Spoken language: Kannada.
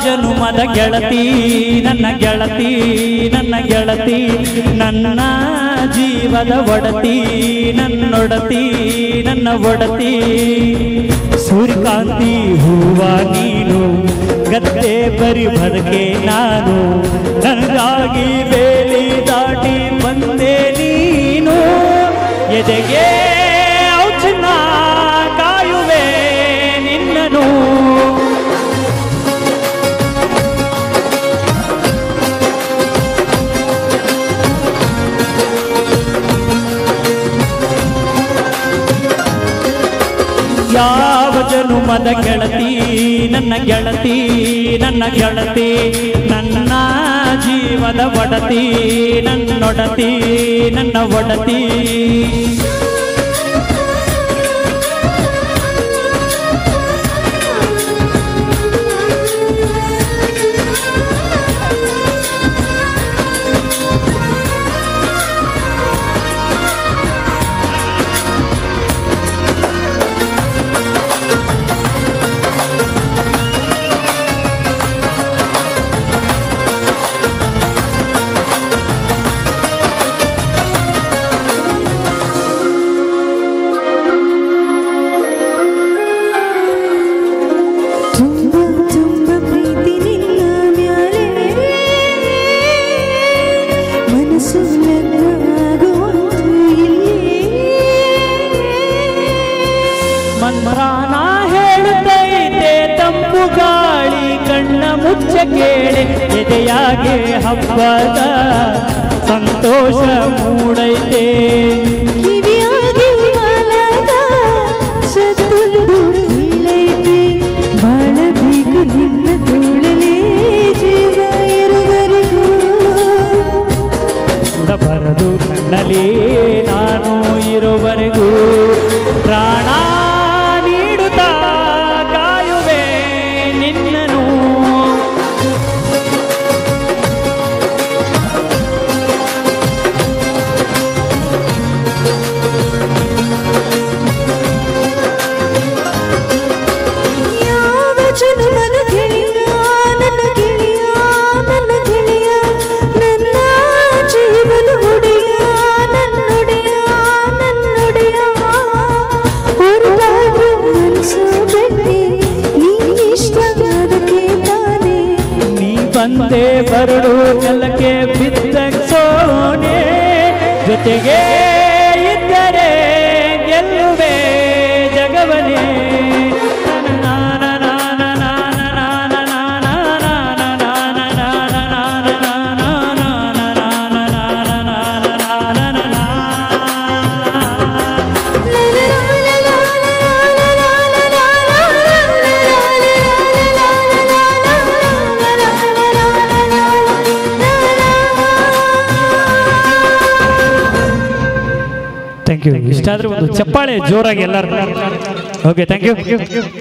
ಜನುಮದ ಗೆಳತಿ ನನ್ನ ಗೆಳತಿ ನನ್ನ ಗೆಳತಿ ನನ್ನ ಜೀವದ ಒಡತಿ ನನ್ನೊಡತಿ ನನ್ನ ಒಡತಿ ಸೂರ್ಯಕಾಂತಿ ಹೂವ ನೀನು ಗದ್ದೆ ಬರಿ ಬದಕೆ ನಾನು ನನಗಾಗಿ ಬೇಲಿ ದಾಟಿ ಬಂದೆ ನೀನು ಎದೆಗೆ ಔಚನ ಕಾಯುವೆ ನಿನ್ನನು ಯಾವ ಜನುಮದ ಗೆಳತಿ ನನ್ನ ಗೆಳತಿ ನನ್ನ ಗೆಳತಿ ನನ್ನ ಜೀವದ ಒಡತಿ ನನ್ನೊಡತಿ ನನ್ನ ಒಡತಿ ತುಂಬ ತುಂಬ ಪ್ರೀತಿ ನಿನ್ನ ಮ್ಯಾಲೆ ಮನಸ್ಸು ಲಗ್ನಾಗುವಂತೂ ಇಲ್ಲೇ ಮನ್ಮರಾನ ಹೇಳುತ್ತೈತೆ ತಂಪು ಗಾಳಿ ಕಣ್ಣ ಮುಚ್ಚ ಕೇಳೆ ಎದೆಯಾಗೆ ಹಬ್ಬದ ಸಂತೋಷ ಮೂಡೈತೆ ಕಿವಿಯಾಗಿ ಮಲದ ಸತ್ತುಲು ಇಲ್ಲೈತೆ ಬಾಳಬೇಕು ನಿನ್ನ ತೋಳಲೇ ಜೀವ ಇರುವರೆಗೂ ಬರದು ಕಣ್ಣಲ್ಲಿ ನಾನು ಇರುವರೆಗೂ ಪ್ರಾಣ ನೀಡುತ್ತಾ ಕಾಯುವೆ ನಿನ್ನನು ಯಾವ ಜನ್ಮದ ಗೆಳೆಯ ನನ್ನ ಗೆಳೆಯ ನನ್ನ ಗೆಳೆಯ ನನ್ನ ಜೀವನ ಒಡೆಯ ನನ್ನೊಡೆಯ ನನ್ನೊಡೆಯ ಹೊರಟಾದ್ರು ಮನಸ್ಸು ಬೆಟ್ಟಿ ನೀನಿಷ್ಟ ಅದಕ್ಕೆ ತಾನೇ ನೀ ಬಂದೆ ಬರಡು ನೆಲಕ್ಕೆ ಬಿದ್ದ ಸೋನೆ ಜೊತೆಗೆ ಇದ್ದರೆ ಗೆಲ್ಲುವೆ ಜಗವನೇ ಥ್ಯಾಂಕ್ ಯು ಇಷ್ಟಾದ್ರೆ ಒಂದು ಚಪ್ಪಾಳೆ ಜೋರಾಗಿ ಎಲ್ಲರೂ ಓಕೆ ಥ್ಯಾಂಕ್ ಯು